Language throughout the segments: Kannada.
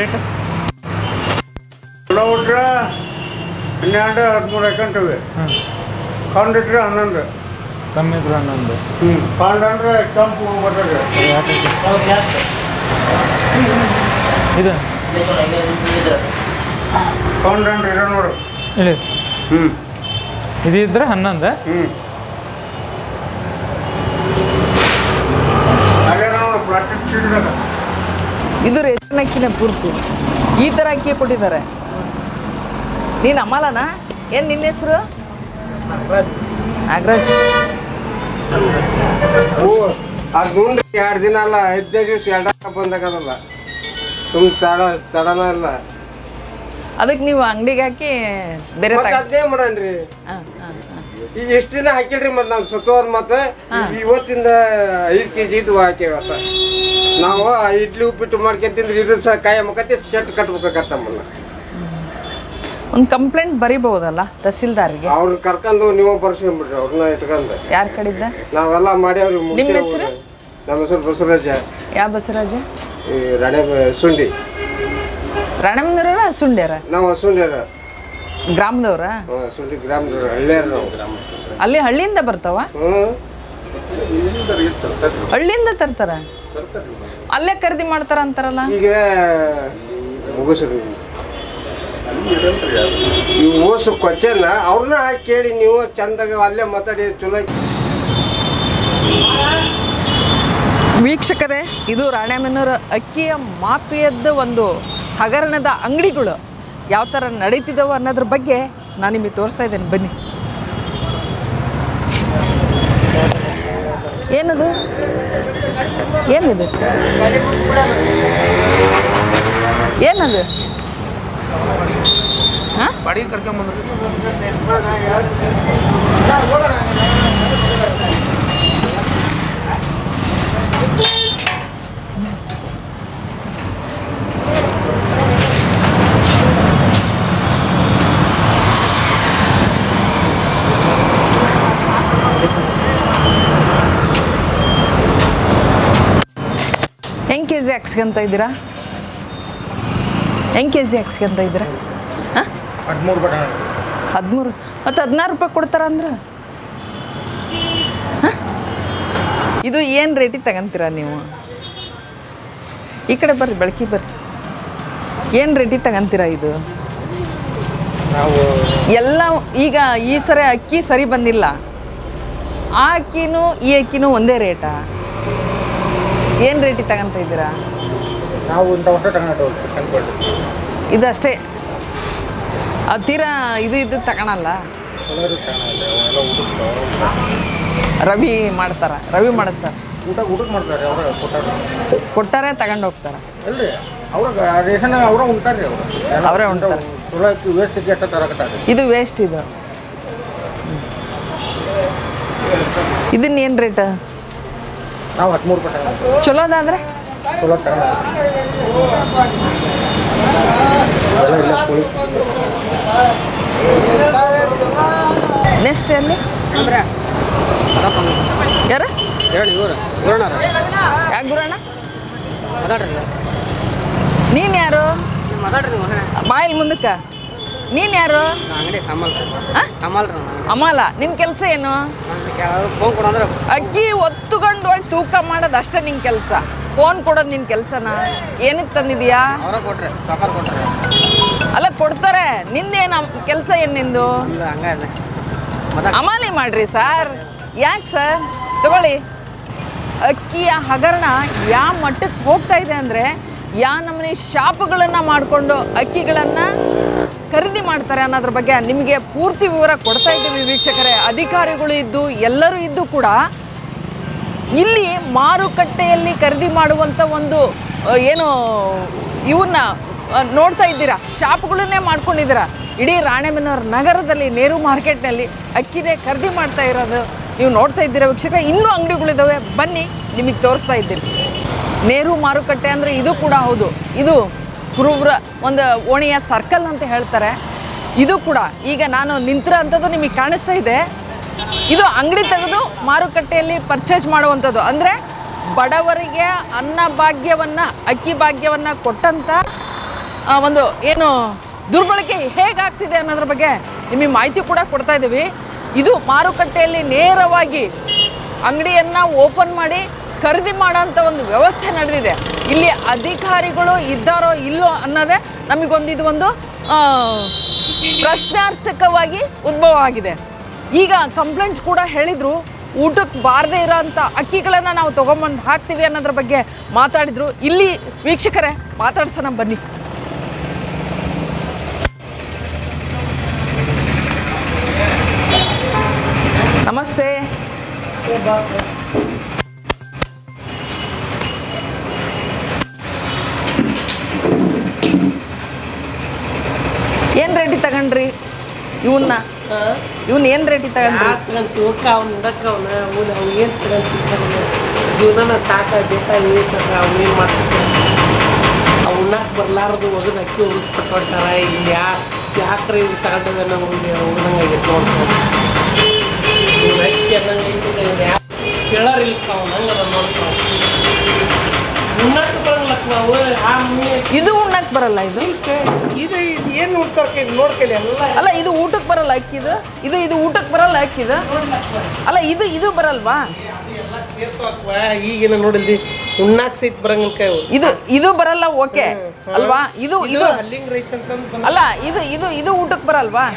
ರೇಟ್ ಕಿಲೋಮೀಟ್ರ್ ಹನ್ನೆರಡು ಹದಿಮೂರು ಹಾಕೊಂತೀವಿ ಹಾಂ ಕಂಡು ಇಟ್ರೆ ಹನ್ನೊಂದು ಕಮ್ಮಿ ಇದ್ರೆ ಹನ್ನೊಂದು ಹ್ಞೂ ಕಂಡು ಅಂದ್ರೆ ಕೆಂಪು ಬರ್ತದೆ ಇದು ಕಂಡು ಅಂದ್ರೆ ಇರೋ ನೋಡು ಇಲ್ಲಿ ಹ್ಞೂ ಇದು ಇದ್ರೆ ಹನ್ನೊಂದು ಹ್ಞೂ ಅಲ್ಲೇ ನೋಡು ಪ್ಲಾಸ್ಟಿಕ್ ಚೀಲದಾಗ ಇದು ರೇಷನ್ ಅಕ್ಕಿನೇ ಪೂರ್ತಿ ಈ ಥರ ಅಕ್ಕಿ ಕೊಟ್ಟಿದ್ದಾರೆ ನೀನು ಅಮ್ಮಲನ ಏನು ನಿನ್ನ ಹೆಸರು ನಾಗರಾಜ್ ಓ ಅದು ನೋಡ್ರಿ ಎರಡು ದಿನ ಅಲ್ಲ ಐದನೇ ದಿವ್ಸ ಎರಡ ಬಂದಾಗದಲ್ಲ ಸುಮ್ ತಡ ತಡನ ಇಲ್ಲ ಅದಕ್ಕೆ ನೀವು ಅಂಗಡಿಗೆ ಹಾಕಿ ಬೇರೆ ಮತ್ತೆ ತಗ ಅದೇ ಮಾಡನ್ರಿ ಹಾಂ ಹಾಂ ಹಾಂ ಈಗ ಎಷ್ಟು ದಿನ ಹಾಕಿಲ್ರಿ ಮತ್ತೆ ನಾವು ಸತ್ತೋದ್ ಮತ್ತೆ ಈ- ಇವತ್ತಿಂದ ಐದು ಕೆ ಜಿ ಇದ್ವು ಹಾಕೇವಿ ಅಷ್ಟ ನಾವು ಇಡ್ಲಿ ಉಪ್ಪಿಟ್ಟು ಮಾಡ್ಕೊಂತಿಂದ್ರೆ ಇದು ಸಹ ಕಾಯ ಮಕ್ಕತಿ ಚೆಟ್ ಕಟ್ಬೇಕಾಗತ್ತಮ್ಮನ್ನ ಒಂದು ಕಂಪ್ಲೇಂಟ್ ಬರಿಬಹುದಲ್ಲ ತಹಸೀಲ್ದಾರ್ಗೆ ಅವ್ರನ್ನ ಕರ್ಕೊಂಡು ನೀವು ಬರ್ಸ್ಕೊಂಡ್ಬಿಡ್ರಿ ಅವ್ರನ್ನ ಇಟ್ಕೊಂಡು ಯಾರ ಕಡೆಯಿಂದ ನಾವೆಲ್ಲ ಮಾಡ್ಯಾವ್ರಿ ನಿಮ್ಮ ಮುಗ್ಸೇವ್ ಹೆಸ್ರು? ನಮ್ಮ ಹೆಸರು ಬಸವರಾಜ ಯಾವ ಬಸವರಾಜ ಈ ರಾಣೆ ಸುಂಡಿ ರಾಣಮ್ಮನವರ ಸುಂಡ್ಯಾರ ನಾವು ಸುಂಡ್ಯಾರ ಗ್ರಾಮದವ್ರ ಹ್ಞೂ ಸುಂಡಿ ಗ್ರಾಮದವ್ರು ಹಳ್ಳಿಯಾರ ನಾವು ಅಲ್ಲಿ ಹಳ್ಳಿಯಿಂದ ಬರ್ತಾವ ಹ್ಞೂ ಹಳ್ಳಿಯಿಂದ ತರ್ತಾರ ಅಲ್ಲೇ ಖರೀದಿ ಮಾಡ್ತಾರ ಅಂತಾರಲ್ಲ ಈಗ ಮುಗಿಸ್ರಿ ಈ ಓಸು ಕೊಚ್ಚೆನ ಅವ್ರನ್ನ ಹಾಕಿ ಕೇಳಿ ನೀವು ಚಂದಾಗ ಅಲ್ಲೇ ಮಾತಾಡಿ ಚಲೋ ವೀಕ್ಷಕರೇ ಇದು ರಾಣೆಬೆನ್ನೂರ ಅಕ್ಕಿಯ ಮಾಫಿಯದ ಒಂದು ಹಗರಣದ ಅಂಗಡಿಗಳು ಯಾವ ಥರ ನಡೀತಿದ್ದಾವೆ ಅನ್ನೋದ್ರ ಬಗ್ಗೆ ನಾನು ನಿಮಗೆ ತೋರಿಸ್ತಾ ಇದ್ದೇನೆ ಬನ್ನಿ ಏನದು ಏನಿದು ಏನದು ಹಾಂ ಬಾಡಿಗೆ ಕರ್ಕೊಂಬಂದ್ರು ಹೆಂಗೆ ಕೆ ಜಿ ಹಾಕ್ಸ್ಕೊಂತ ಇದ್ದೀರಾ ಹೆಂಗೆ ಕೆ ಜಿ ಹಾಕ್ಸ್ಕೊಂತ ಇದ್ದೀರಾ ಹಾಂ ಹದಿಮೂರು ಬಟ ಹದಿಮೂರು ಮತ್ತು ಹದಿನಾರು ರೂಪಾಯಿ ಕೊಡ್ತಾರ ಅಂದ್ರೆ ಹ? ಇದು ಏನು ರೇಟಿಗೆ ತಗೊಂತೀರಾ ನೀವು ಈ ಕಡೆ ಬರ್ರಿ ಬೆಳಕಿ ಬರ್ರಿ ಏನು ರೇಟಿಗೆ ತಗೊಂತೀರಾ ಇದು ನಾವು ಎಲ್ಲ ಈಗ ಈ ಸರಿ ಅಕ್ಕಿ ಸರಿ ಬಂದಿಲ್ಲ ಆ ಅಕ್ಕಿನೂ ಈ ಅಕ್ಕಿನೂ ಒಂದೇ ರೇಟಾ ಏನು ರೇಟಿಗೆ ತಗೊಂತ ಇದ್ದೀರಾ ನಾವು ಇಂಥ ವರ್ಷ ತಗೊಂಡು ಅನ್ಕೊಳ್ಳಿ ಇದಷ್ಟೇ ಅದು ತೀರಾ ಇದು ಇದು ತಗೊಳಲ್ಲ ಎಲ್ಲರೂ ತಗೊಂಡು ಎಲ್ಲ ಊಟಕ್ಕೆ ರವಿ ಮಾಡ್ತಾರ ರವಿ ಮಾಡಿಸ್ತಾರೆ ಊಟ ಊಟಕ್ಕೆ ಮಾಡ್ತಾರೆ ಅವ್ರ ಕೊಟ್ಟಾರ ಕೊಟ್ಟಾರೆ ತಗೊಂಡು ಹೋಗ್ತಾರ ಇಲ್ರಿ ಅವ್ರ ರೇಷನ್ ಅವ್ರ ಉಂಟಾರ್ರಿ ಅವರು ಅವ್ರೇ ಉಣ್ತಾರೆ. ಚಲೋ ಆಯ್ತು ವೇಸ್ಟ್ ಎಷ್ಟು ತರಕತ್ತಾರೆ ಇದು ವೇಸ್ಟ್ ಇದು ಇದನ್ನ ಏನು ರೇಟ್ ನಾವು ಹದಿಮೂರು ರೂಪಾಯಿ ತಗೊಂಡು ಚಲೋದಾದ್ರೆ ಚಲೋ ತಗೊಂಡು ಎಲ್ಲ ಇಲ್ಲ ಕೋಳಿ ನೆಕ್ಸ್ಟ್ ಎಲ್ಲಿ ಯಾರು ಹೇಳಿ ಇವ್ರು ಗುರುನಾರ ಯಾಕೆ ಗುರಣ್ಣ ಮಾತಾಡ್ರಿ ನೀನು ಯಾರು ಮಾತಾಡ್ರಿ ಬಾಯಲ್ಲಿ ಮುಂದಕ್ಕೆ ನೀನು ಯಾರು ಅಂಗಡಿ ಕಮಲ್ ಆ? ಕಮಲ್ ರೀ ಅಮಲ ನಿನ್ನ ಕೆಲಸ ಏನು ಫೋನ್ ಕೊಡಂದ್ರೆ ಅಕ್ಕಿ ಒತ್ತುಕೊಂಡು ಹೋಗಿ ತೂಕ ಮಾಡೋದು ಅಷ್ಟೇ ನಿನ್ನ ಕೆಲಸ ಫೋನ್ ಕೊಡೋದು ನಿನ್ನ ಕೆಲಸನ ಏನಕ್ಕೆ ತಂದಿದೀಯಾ ಅವರ ಕೊಟ್ರಿ ಸಾಕಾರ ಕೊಟ್ರಿ ಅಲ್ಲ ಕೊಡ್ತಾರೆ ನಿಂದೇನು ಕೆಲಸ ಏನು ನಿಂದು ಒಂದು ಹಂಗ ಅಮಾಲಿ ಮಾಡ್ರಿ ಸರ್ ಯಾಕೆ ಸರ್ ತಗೊಳ್ಳಿ ಅಕ್ಕಿಯ ಹಗರಣ ಯಾವ ಮಟ್ಟಕ್ಕೆ ಹೋಗ್ತಾ ಇದೆ ಅಂದರೆ ಯಾವ ನಮೂನಿ ಶಾಪುಗಳನ್ನು ಮಾಡಿಕೊಂಡು ಅಕ್ಕಿಗಳನ್ನು ಖರೀದಿ ಮಾಡ್ತಾರೆ ಅನ್ನೋದ್ರ ಬಗ್ಗೆ ನಿಮಗೆ ಪೂರ್ತಿ ವಿವರ ಕೊಡ್ತಾ ಇದ್ದೀವಿ ವೀಕ್ಷಕರೇ ಅಧಿಕಾರಿಗಳು ಇದ್ದು ಎಲ್ಲರೂ ಇದ್ದು ಕೂಡ ಇಲ್ಲಿ ಮಾರುಕಟ್ಟೆಯಲ್ಲಿ ಖರೀದಿ ಮಾಡುವಂಥ ಒಂದು ಆ, ಏನು ಇವನ್ನ ಆ, ನೋಡ್ತಾ ಇದ್ದೀರಾ ಶಾಪ್ಗಳನ್ನೇ ಮಾಡ್ಕೊಂಡಿದ್ದೀರಾ ಇಡೀ ರಾಣೆಬೆನ್ನೂರು ನಗರದಲ್ಲಿ ನೇರು ಮಾರ್ಕೆಟ್ನಲ್ಲಿ ಅಕ್ಕಿನೇ ಖರೀದಿ ಮಾಡ್ತಾ ಇರೋದು ನೀವು ನೋಡ್ತಾ ಇದ್ದೀರಾ ವೀಕ್ಷಕ ಇನ್ನೂ ಅಂಗಡಿಗಳಿದ್ದಾವೆ ಬನ್ನಿ ನಿಮಗೆ ತೋರಿಸ್ತಾ ಇದ್ದೀನಿ ನೇರು ಮಾರುಕಟ್ಟೆ ಅಂದರೆ ಇದು ಕೂಡ ಹೌದು ಇದು ಕುರುಬ್ರ ಒಂದು ಓಣಿಯ ಸರ್ಕಲ್ ಅಂತ ಹೇಳ್ತಾರೆ ಇದು ಕೂಡ ಈಗ ನಾನು ನಿಂತಿರೋ ಅಂಥದ್ದು ನಿಮಗೆ ಕಾಣಿಸ್ತಾ ಇದೆ ಇದು ಅಂಗಡಿ ತೆಗೆದು ಮಾರುಕಟ್ಟೆಯಲ್ಲಿ ಪರ್ಚೇಸ್ ಮಾಡುವಂಥದ್ದು ಅಂದರೆ ಬಡವರಿಗೆ ಅನ್ನ ಭಾಗ್ಯವನ್ನು ಅಕ್ಕಿ ಭಾಗ್ಯವನ್ನು ಕೊಟ್ಟಂಥ ಆ, ಒಂದು ಏನು ದುರ್ಬಳಕೆ ಹೇಗಾಗ್ತಿದೆ ಅನ್ನೋದ್ರ ಬಗ್ಗೆ ನಿಮಗೆ ಮಾಹಿತಿ ಕೂಡ ಕೊಡ್ತಾ ಇದ್ದೀವಿ ಇದು ಮಾರುಕಟ್ಟೆಯಲ್ಲಿ ನೇರವಾಗಿ ಅಂಗಡಿಯನ್ನು ಓಪನ್ ಮಾಡಿ ಖರೀದಿ ಮಾಡೋಂಥ ಒಂದು ವ್ಯವಸ್ಥೆ ನಡೆದಿದೆ ಇಲ್ಲಿ ಅಧಿಕಾರಿಗಳು ಇದ್ದಾರೋ ಇಲ್ಲೋ ಅನ್ನೋದೇ ನಮಗೊಂದು ಇದು ಒಂದು ಆ, ಪ್ರಶ್ನಾರ್ಥಕವಾಗಿ ಉದ್ಭವ ಆಗಿದೆ ಈಗ ಕಂಪ್ಲೇಂಟ್ಸ್ ಕೂಡ ಹೇಳಿದ್ರು ಊಟಕ್ಕೆ ಬಾರದೇ ಇರೋಂಥ ಅಕ್ಕಿಗಳನ್ನು ನಾವು ತೊಗೊಂಬಂದು ಹಾಕ್ತೀವಿ ಅನ್ನೋದ್ರ ಬಗ್ಗೆ ಮಾತಾಡಿದ್ರು ಇಲ್ಲಿ ವೀಕ್ಷಕರೇ ಮಾತಾಡ್ಸೋಣ ಬನ್ನಿ ನಮಸ್ತೆ ಏನು ರೇಟಿ ತಗೊಂಡ್ರಿ ಇವನ್ನ ಇವನ್ ಏನು ರೇಟಿ ತಗೊಂಡ್ರಿ ತಗೊಂತೀವಕ್ಕ ಅವ್ನು ನೋಡಕ್ಕ ಅವನ ಅವ್ನು ಅವ್ನು ಏನು ತಗೊಂತೀವಿ ಜೀವನನ ಸಾಕ ಬೇಕಾ ಏನ್ರ ಅವ್ನು ಏನು ಮಾಡ್ತಾರೆ ಅವ್ನು ಉಣ್ಣಾಕ ಬರ್ಲಾರ್ದು ಒಗದು ಅಕ್ಕಿ ಉಳಿದು ಪಟ್ಟೋಡ್ತಾರ ಇಲ್ಲಿ ಯಾ ಯಾಕ್ರೆ ಇದು ತಗೊಂಡದ ನಮಗೆ ಉಣ್ಣಂಗೆ ನೋಡ್ತಾರೆ ಇವ್ನ ಅಕ್ಕಿ ಅನ್ನಂಗೆ ಕೇಳೋರಿಲ್ಲ ಅವ್ನು ಹಂಗೆ ಅದ ನೋಡ್ತಾವ ಉಣ್ಣಾಕ ಬರಂಗಿಲ್ಲಕ್ಕ ನಾವು ಆ ಮನೆ ಇದು ಉಣ್ಣಕ್ ಬರಲ್ಲ ಇದು ಇದು ಇದು ಏನು ನೋಡ್ತಾರ ಇದು ನೋಡ್ಕೊಳ್ಳಿ ಎಲ್ಲ ಅಲ್ಲ ಇದು ಊಟಕ್ಕೆ ಬರಲ್ಲ ಅಕ್ಕಿದು ಇದು ಇದು ಊಟಕ್ಕೆ ಬರಲ್ಲ ಅಕ್ಕಿದು ಅಲ್ಲ ಇದು ಇದು ಬರಲ್ವಾ ಎಲ್ಲ ಸೇರ್ತಾವ ಈಗಿನ ನೋಡಿಲ್ದಿ ಉಣ್ಣಾಕ್ ಸಹಿತ ಬರಂಗಿಲ್ಲ ಕೈ ಇದು ಇದು ಬರಲ್ಲ ಓಕೆ ಅಲ್ವಾ ಇದು ಇದು ಹಲ್ಲಿಂಗ್ ರೈಸ್ ಅಂತಂದು ಬಂದ ಅಲ್ಲ ಇದು ಇದು ಇದು ಊಟಕ್ಕೆ ಬರಲ್ವಾ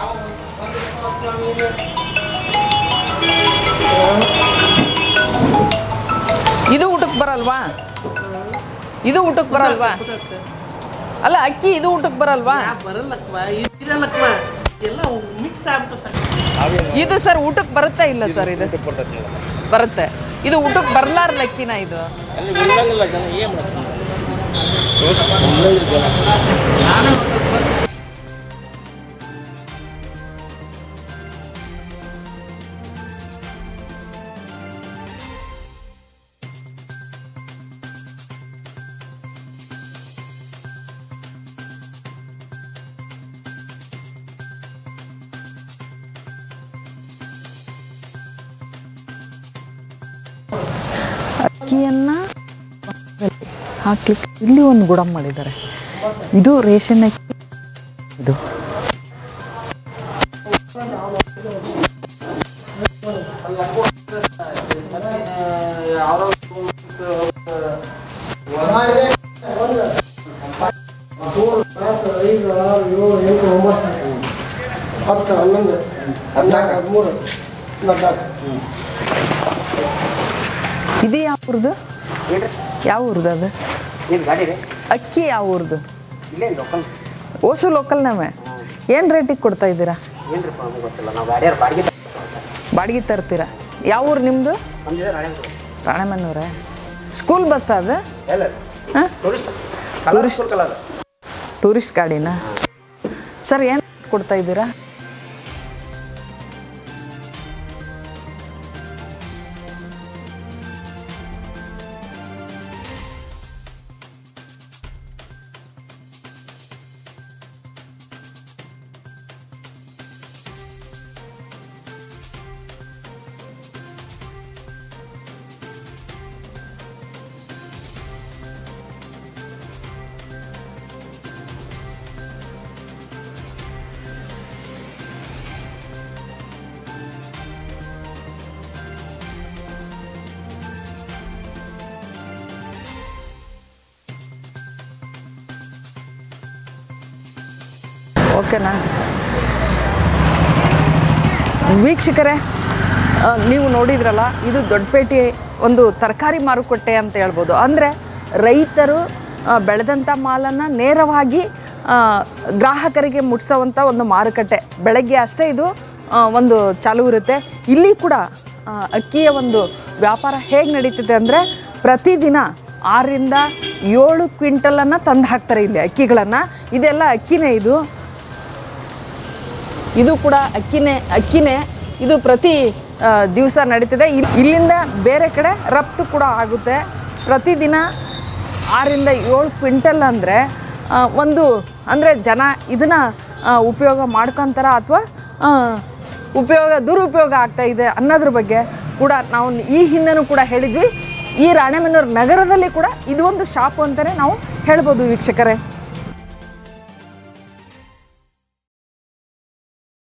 ಇದು ಊಟಕ್ಕೆ ಬರಲ್ವಾ ಇದು ಊಟಕ್ಕೆ ಬರಲ್ವಾ ಅಲ್ಲ ಅಕ್ಕಿ ಇದು ಊಟಕ್ಕೆ ಬರಲ್ವಾ ಬರಲ್ಲಕ್ವ ಇದಲ್ಲಕ್ವ ಎಲ್ಲ ಮಿಕ್ಸ್ ಆಗ್ಬಿಟ್ಟ ಇದು ಸರ್ ಊಟಕ್ಕೆ ಬರುತ್ತಾ ಇಲ್ಲ ಸರ್ ಇದು ಬರುತ್ತೆ ಇದು ಊಟಕ್ಕೆ ಬರ್ಲಾರ್ದ ಅಕ್ಕಿನ ಇದು ಅಕ್ಕಿಯನ್ನ ಹಾಕ್ಲಿಕ್ಕೆ ಇಲ್ಲಿ ಒಂದು ಗುಡಂ ಮಾಡಿದ್ದಾರೆ ಇದು ರೇಷನ್ ಅಕ್ಕಿ ಇದು ಹತ್ತು ಹನ್ನೊಂದು ಹದಿನಾಲ್ಕು ಹದಿಮೂರು ಹದಿನಾಲ್ಕು ಇದು ಯಾವ ಊರ್ದು ಯಾವ ಊರ್ದು ಅದು ಇದು ಗಾಡಿ ರೀ ಅಕ್ಕಿ ಯಾವ ಊರ್ದು ಇಲ್ಲೇ ಲೋಕಲ್ ಓಸು ಲೋಕಲ್ನವೇ ಏನು ರೇಟಿಗೆ ಕೊಡ್ತಾ ಇದ್ದೀರಾ ಏನ್ರಿಪ್ಪ ನಮಗೆ ಗೊತ್ತಿಲ್ಲ ನಾವು ಗಾಡಿಯಾರು ಬಾಡಿಗೆ ಬಾಡಿಗೆ ತರ್ತೀರಾ ಯಾವ ಊರು ನಿಮ್ಮದು ನಮ್ದಿದೆ ರಾಣೆಬೆನ್ನೂರು. ರಾಣೆಮನ್ನೂರೇ ಸ್ಕೂಲ್ ಬಸ್ ಅದು ಎಲ್ಲ ಹಾಂ ಟೂರಿಸ್ಟ್ ಟೂರಿಸ್ಟ್ ಸರ್ಕಲ್ ಅದು ಟೂರಿಸ್ಟ್ ಗಾಡಿನಾ ಸರ್ ಏನು ಕೊಡ್ತಾ ಇದ್ದೀರಾ ಓಕೆನಾ ವೀಕ್ಷಕರೇ ಆ, ನೀವು ನೋಡಿದ್ರಲ್ಲ ಇದು ದೊಡ್ಡಪೇಟೆ ಒಂದು ತರಕಾರಿ ಮಾರುಕಟ್ಟೆ ಅಂತ ಹೇಳ್ಬೋದು ಅಂದರೆ ರೈತರು ಆ, ಬೆಳೆದಂಥ ಮಾಲನ್ನು ನೇರವಾಗಿ ಆ, ಗ್ರಾಹಕರಿಗೆ ಮುಟ್ಸೋವಂಥ ಒಂದು ಮಾರುಕಟ್ಟೆ ಬೆಳಗ್ಗೆ ಅಷ್ಟೇ ಇದು ಆ, ಒಂದು ಚಾಲು ಇರುತ್ತೆ ಇಲ್ಲಿ ಕೂಡ ಆ, ಅಕ್ಕಿಯ ಒಂದು ವ್ಯಾಪಾರ ಹೇಗೆ ನಡೀತಿದೆ ಅಂದರೆ ಪ್ರತಿದಿನ ಆರರಿಂದ ಏಳು ಕ್ವಿಂಟಲನ್ನು ತಂದು ಹಾಕ್ತಾರೆ ಇಲ್ಲಿ ಅಕ್ಕಿಗಳನ್ನು ಇದೆಲ್ಲ ಅಕ್ಕಿನೇ ಇದು ಇದು ಕೂಡ ಅಕ್ಕಿನೇ ಅಕ್ಕಿನೇ ಇದು ಪ್ರತಿ ದಿವಸ ನಡೀತಿದೆ ಇಲ್- ಇಲ್ಲಿಂದ ಬೇರೆ ಕಡೆ ರಫ್ತು ಕೂಡ ಆಗುತ್ತೆ ಪ್ರತಿದಿನ ಆರಿಂದ ಏಳು ಕ್ವಿಂಟಲ್ ಅಂದರೆ ಒಂದು ಅಂದರೆ ಜನ ಇದನ್ನು ಉಪಯೋಗ ಮಾಡ್ಕೊತಾರ ಅಥವಾ ಉಪಯೋಗ ದುರುಪಯೋಗ ಆಗ್ತಾ ಇದೆ ಅನ್ನೋದ್ರ ಬಗ್ಗೆ ಕೂಡ ನಾವು ಈ ಹಿಂದೆನೂ ಕೂಡ ಹೇಳಿದ್ವಿ ಈ ರಾಣೆಬೆನ್ನೂರು ನಗರದಲ್ಲಿ ಕೂಡ ಇದು ಒಂದು ಶಾಪು ಅಂತಲೇ ನಾವು ಹೇಳ್ಬೋದು ವೀಕ್ಷಕರೇ